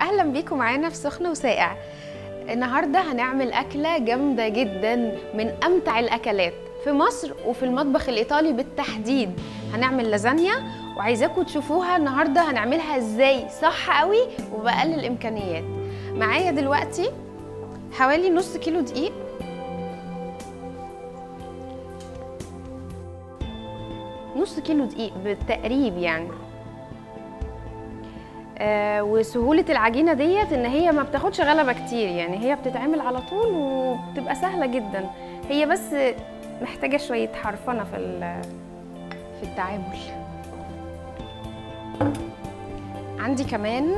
اهلا بيكم معانا في سخن وساقع النهارده هنعمل اكله جامده جدا من امتع الاكلات في مصر وفي المطبخ الايطالي بالتحديد هنعمل لازانيا وعايزاكم تشوفوها النهارده هنعملها ازاي صح قوي وباقل الامكانيات معايا دلوقتي حوالي نص كيلو دقيق نص كيلو دقيق بالتقريب يعني آه وسهولة العجينة ديت ان هي ما بتاخدش غلبة كتير يعني هي بتتعمل على طول وبتبقى سهلة جدا هي بس محتاجة شوية حرفنة في ال- في التعامل عندي كمان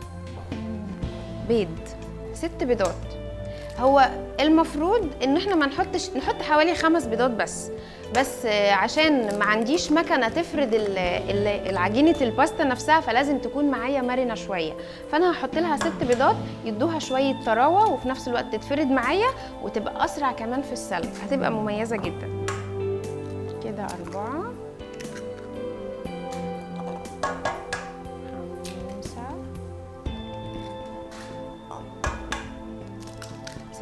بيض ست بيضات هو المفروض ان احنا ما نحطش نحط حوالي خمس بيضات بس بس آه، عشان ما عنديش مكنه تفرد ال- ال- العجينه الباستا نفسها فلازم تكون معايا مرنه شويه فانا هحط لها ست بيضات يدوها شويه طراوه وفي نفس الوقت تتفرد معايا وتبقى اسرع كمان في السلق هتبقى مميزه جدا كده اربعه خمسه ستة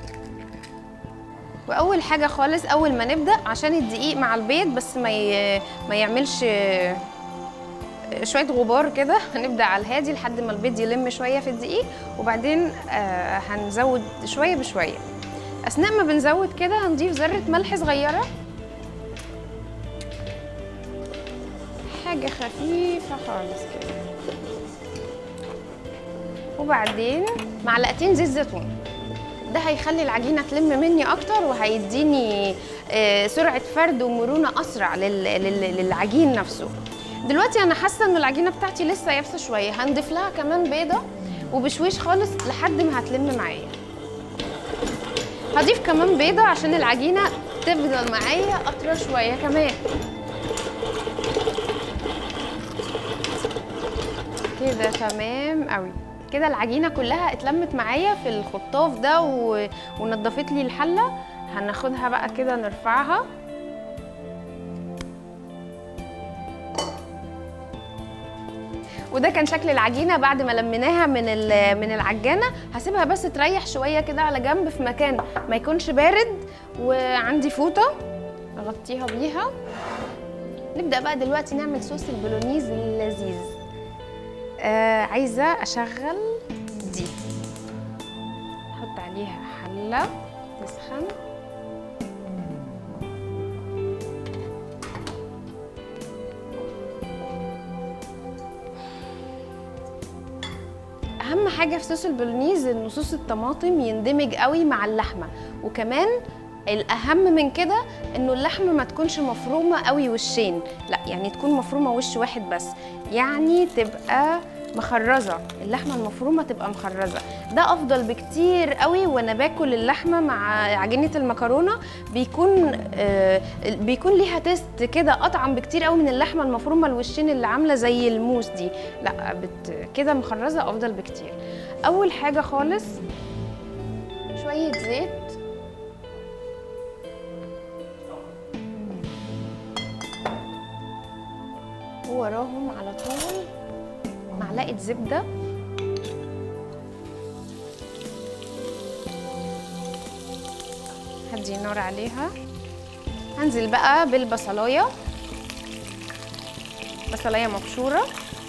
واول حاجه خالص اول ما نبدا عشان الدقيق مع البيض بس ما ي... ما يعملش شويه غبار كده هنبدا على الهادي لحد ما البيض يلم شويه في الدقيق وبعدين آه هنزود شويه بشويه اثناء ما بنزود كده هنضيف ذره ملح صغيره حاجه خفيفه خالص كده وبعدين معلقتين زيت زيتون ده هيخلي العجينه تلم مني اكتر وهيديني آه، سرعه فرد ومرونه اسرع لل- لل- للعجين نفسه دلوقتي انا حاسه ان العجينه بتاعتي لسه يابسه شويه هنضيف لها كمان بيضه وبشويش خالص لحد ما هتلم معايا هضيف كمان بيضه عشان العجينه تفضل معايا اطرى شويه كمان كده تمام قوي كده العجينه كلها اتلمت معايا في الخطاف ده و... ونضفت لي الحله هناخدها بقى كده نرفعها وده كان شكل العجينه بعد ما لميناها من ال- من العجانه هسيبها بس تريح شويه كده على جنب في مكان ما يكونش بارد وعندي فوطه اغطيها بيها نبدا بقى دلوقتي نعمل صوص البولونيز اللذيذ آه عايزه اشغل دي احط عليها حله تسخن اهم حاجه في صوص البولونيز ان صوص الطماطم يندمج قوي مع اللحمه وكمان الاهم من كده انه اللحمه ما تكونش مفرومه قوي وشين لا يعني تكون مفرومه وش واحد بس يعني تبقى مخرزه اللحمه المفرومه تبقى مخرزه ده افضل بكتير قوي وانا باكل اللحمه مع عجينه المكرونه بيكون آه بيكون ليها تيست كده اطعم بكتير قوي من اللحمه المفرومه الوشين اللي عامله زي الموس دي لا بت كده مخرزه افضل بكتير اول حاجه خالص شويه زيت ووراهم على طول معلقه زبده هدي النار عليها هنزل بقى بالبصلايه بصلايه مبشوره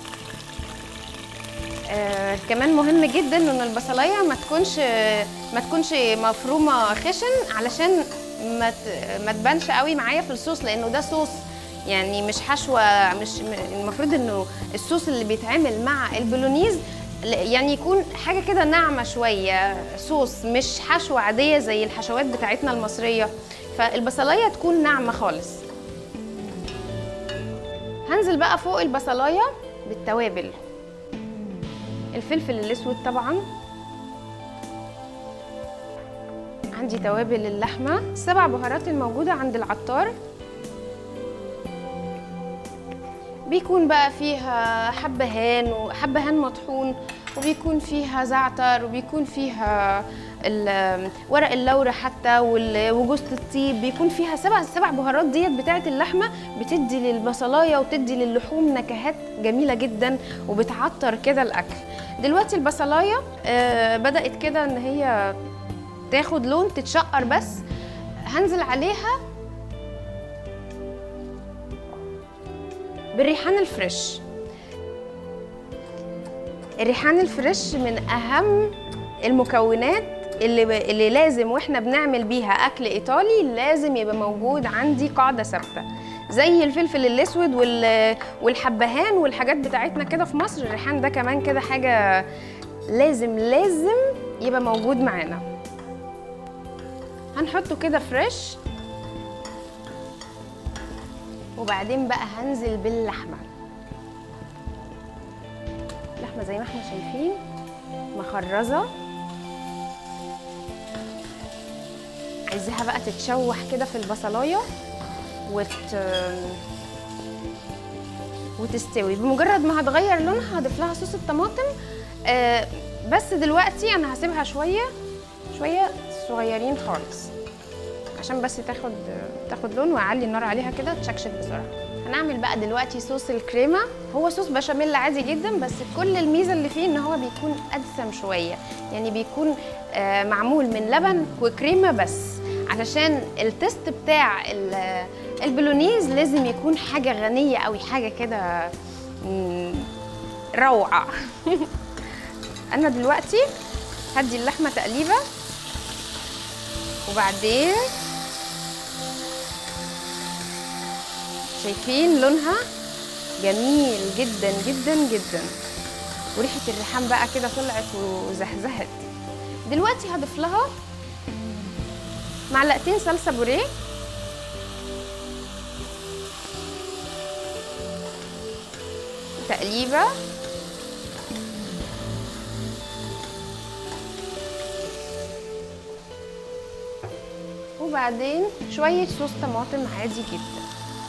آه كمان مهم جدا ان البصلايه ما تكونش ما تكونش مفرومه خشن علشان ما ت- ما تبانش قوي معايا في الصوص لانه ده صوص يعني مش حشوه مش م- المفروض انه الصوص اللي بيتعمل مع البولونيز ل- يعني يكون حاجه كده ناعمه شويه صوص مش حشوه عاديه زي الحشوات بتاعتنا المصريه فالبصلايه تكون ناعمه خالص هنزل بقى فوق البصلايه بالتوابل الفلفل الاسود طبعا عندي توابل اللحمه السبع بهارات الموجوده عند العطار بيكون بقى فيها حبهان وحبهان مطحون وبيكون فيها زعتر وبيكون فيها ال- ورق اللورة حتى وال- وجوز الطيب بيكون فيها سبع سبع بهارات ديت بتاعة اللحمة بتدي للبصلاية وتدي للحوم نكهات جميلة جدا وبتعطر كده الأكل دلوقتي البصلايه آه بدات كده ان هي تاخد لون تتشقر بس هنزل عليها بالريحان الفريش الريحان الفريش من اهم المكونات اللي اللي لازم واحنا بنعمل بيها اكل ايطالي لازم يبقى موجود عندي قاعده ثابته زي الفلفل الاسود وال- والحبهان والحاجات بتاعتنا كده في مصر الريحان ده كمان كده حاجه لازم لازم يبقى موجود معانا هنحطه كده فريش وبعدين بقى هنزل باللحمه اللحمه زي ما احنا شايفين مخرزه عايزاها بقى تتشوح كده في البصلايه وت... وتستوي بمجرد ما هتغير لونها هضيف لها صوص الطماطم آه بس دلوقتي انا هسيبها شويه شويه صغيرين خالص عشان بس تاخد تاخد لون واعلي النار عليها كده تشكشك بسرعه هنعمل بقى دلوقتي صوص الكريمه هو صوص بشاميل عادي جدا بس كل الميزه اللي فيه ان هو بيكون ادسم شويه يعني بيكون آه معمول من لبن وكريمه بس علشان التست بتاع ال- البولونيز لازم يكون حاجه غنيه قوي حاجه كده مم، روعه انا دلوقتي هدي اللحمه تقليبه وبعدين شايفين لونها جميل جدا جدا جدا وريحه الريحان بقى كده طلعت وزهزهت دلوقتي هضيف لها معلقتين صلصه بوريه تقليبه وبعدين شويه صوص طماطم عادي جدا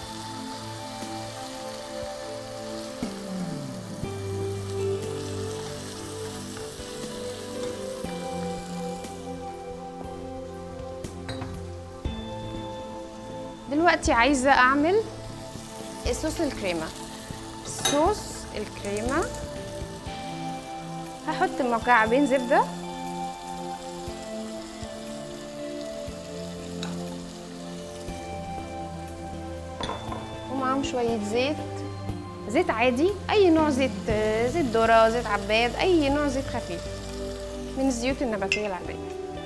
دلوقتي عايزه اعمل صوص الكريمه صوص الكريمه هحط مكعبين زبده ومعاهم شويه زيت زيت عادي اي نوع زيت آه، زيت ذره زيت عباد اي نوع زيت خفيف من الزيوت النباتيه العاديه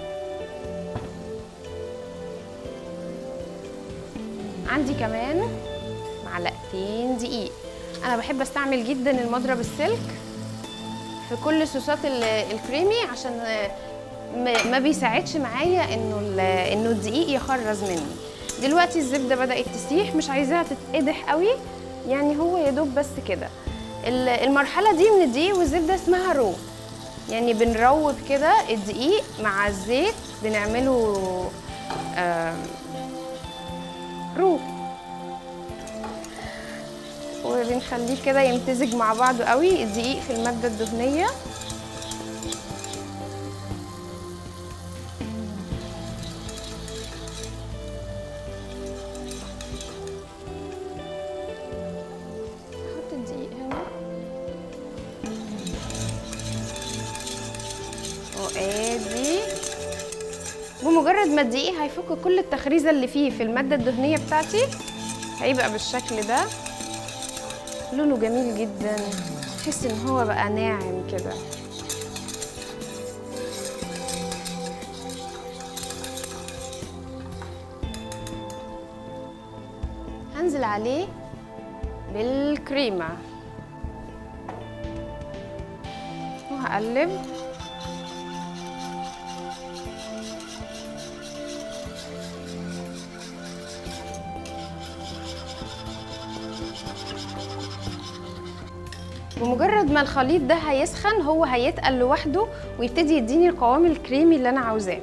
عندي كمان معلقتين دقيق انا بحب استعمل جدا المضرب السلك في كل صوصات ال- الكريمي عشان آه، ما- ما بيساعدش معايا انه ال- انه الدقيق يخرز مني دلوقتي الزبده بدات تسيح مش عايزاها تتقدح قوي يعني هو يا دوب بس كده ال- المرحله دي من الدقيق والزبده اسمها رو يعني بنروب كده الدقيق مع الزيت بنعمله آم، رو وبنخليه كده يمتزج مع بعضه قوي الدقيق في المادة الدهنية نحط الدقيق هنا وادي بمجرد ما الدقيق هيفك كل التخريزه اللي فيه في الماده الدهنيه بتاعتي هيبقى بالشكل ده لونه جميل جدا تحس ان هو بقى ناعم كده هنزل عليه بالكريمه وهقلب بمجرد ما الخليط ده هيسخن هو هيتقل لوحده ويبتدي يديني القوام الكريمي اللي انا عاوزاه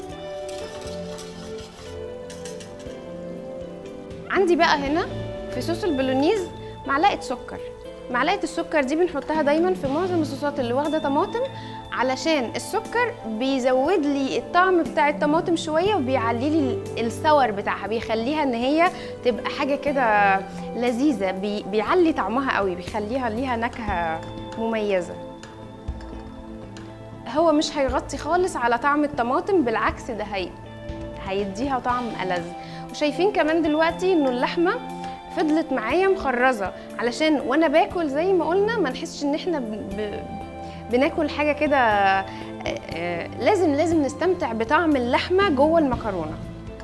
عندي بقى هنا في صوص البولونيز معلقه سكر معلقه السكر دي بنحطها دايما في معظم الصوصات اللي واخده طماطم علشان السكر بيزود لي الطعم بتاع الطماطم شويه وبيعلي لي السور بتاعها بيخليها ان هي تبقى حاجه كده لذيذه بي بيعلي طعمها قوي بيخليها ليها نكهه مميزه هو مش هيغطي خالص على طعم الطماطم بالعكس ده هي هيديها طعم ألذ وشايفين كمان دلوقتي انه اللحمه فضلت معايا مخرزه علشان وانا باكل زي ما قلنا ما نحسش ان احنا ب... ب... بناكل حاجه كده آه، آه، لازم لازم نستمتع بطعم اللحمه جوه المكرونه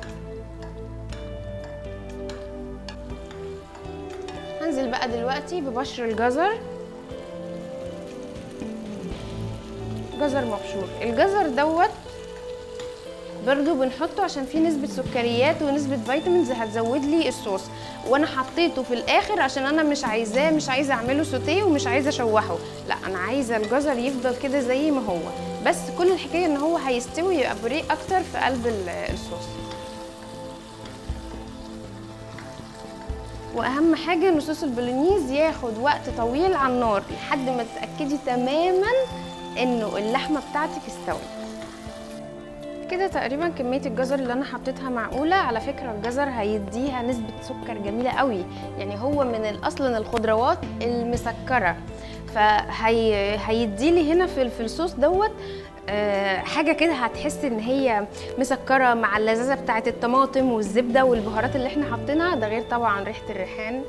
هنزل بقى دلوقتي ببشر الجزر جزر مبشور الجزر دوت برضو بنحطه عشان فيه نسبة سكريات ونسبة فيتامينز هتزود لي الصوص وانا حطيته في الاخر عشان انا مش عايزاه مش عايزه اعمله سوتيه ومش عايزه اشوحه لا انا عايزه الجزر يفضل كده زي ما هو بس كل الحكايه ان هو هيستوي يبقى بريء اكتر في قلب ال- الصوص واهم حاجه ان صوص البولونيز ياخد وقت طويل على النار لحد ما تتاكدي تماما انه اللحمه بتاعتك استوت كده تقريبا كمية الجزر اللي أنا حطيتها معقولة على فكرة الجزر هيديها نسبة سكر جميلة قوي يعني هو من ال- أصلا الخضروات المسكرة فهي هيدي لي هنا في في الصوص دوت آه، حاجة كده هتحس إن هي مسكرة مع اللذاذة بتاعة الطماطم والزبدة والبهارات اللي احنا حاطينها ده غير طبعا ريحة الريحان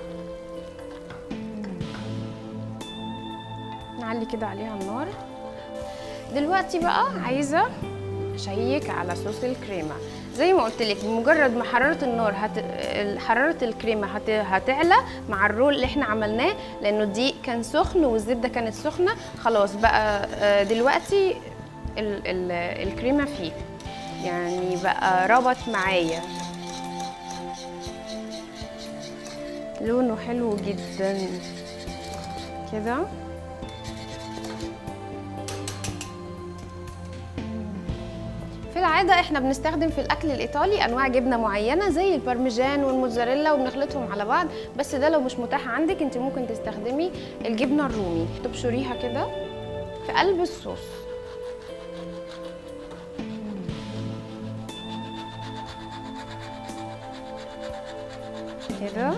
نعلي كده عليها النار دلوقتي بقى عايزة اشيك على صوص الكريمه زي ما قلت لك بمجرد ما حراره النار هت... ال- حراره الكريمه هت... هتعلى مع الرول اللي احنا عملناه لانه الدقيق كان سخن والزبده كانت سخنه خلاص بقى آه، دلوقتي ال... ال... الكريمه فيه يعني بقى ربط معايا لونه حلو جدا كده في العادة احنا بنستخدم في الأكل الإيطالي أنواع جبنة معينة زي البارميجان والموتزاريلا وبنخلطهم على بعض بس ده لو مش متاح عندك انت ممكن تستخدمي الجبنة الرومي تبشريها كده في قلب الصوص كده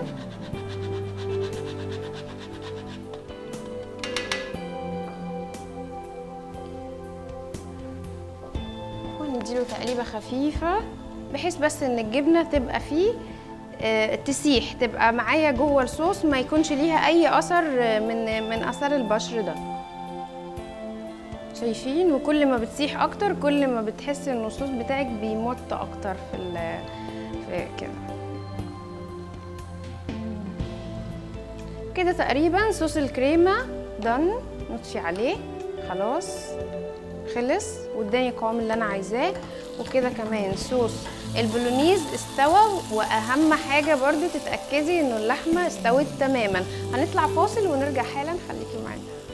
ونديله تقليبه خفيفه بحيث بس ان الجبنه تبقى فيه آه، تسيح تبقى معايا جوه الصوص ما يكونش ليها اي اثر آه، من من اثر البشر ده شايفين وكل ما بتسيح اكتر كل ما بتحس ان الصوص بتاعك بيمط اكتر في ال- في كده كده تقريبا صوص الكريمه دن نطفي عليه خلاص خلص واداني القوام اللي انا عايزاه وكده كمان صوص البولونيز استوى واهم حاجه برضو تتاكدي انه اللحمه استوت تماما هنطلع فاصل ونرجع حالا خليكي معانا